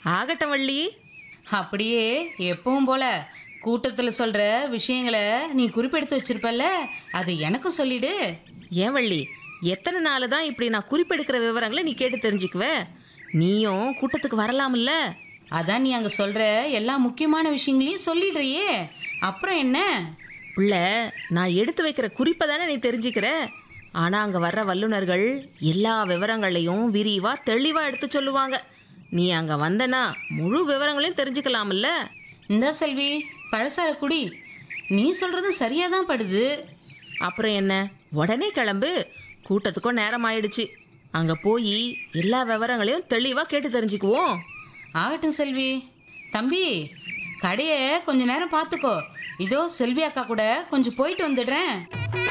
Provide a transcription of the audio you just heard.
ஆகட்டும் வள்ளி அப்படியே எப்பவும் போல கூட்டத்துல சொல்ற விஷயங்களை நீ குறிப்பெடுத்து வச்சிருப்பல்ல அது எனக்கும் சொல்லிடு ஏன் வள்ளி எத்தனை நாள் தான் இப்படி நான் குறிப்பெடுக்கிற விவரங்களை நீ கேட்டு தெரிஞ்சுக்குவ நீயும் கூட்டத்துக்கு வரலாம்ல அதான் நீ அங்க சொல்ற எல்லா முக்கியமான விஷயங்களையும் சொல்லிடுறியே அப்புறம் என்ன பிள்ளை நான் எடுத்து வைக்கிற குறிப்பை தானே நீ தெரிஞ்சுக்கிற ஆனால் அங்கே வர்ற வல்லுனர்கள் எல்லா விவரங்களையும் விரிவாக தெளிவாக எடுத்து சொல்லுவாங்க நீ அங்கே வந்தனா முழு விவரங்களையும் தெரிஞ்சுக்கலாம்ல இந்தா செல்வி பழசார குடி நீ சொல்றதும் சரியா தான் படுது அப்புறம் என்ன உடனே கிளம்பு கூட்டத்துக்கும் நேரம் ஆயிடுச்சு அங்கே போய் எல்லா விவரங்களையும் தெளிவாக கேட்டு தெரிஞ்சுக்குவோம் ஆகட்டும் செல்வி தம்பி கடையை கொஞ்ச நேரம் பார்த்துக்கோ இதோ செல்வி அக்கா கூட கொஞ்சம் போயிட்டு வந்துடுறேன்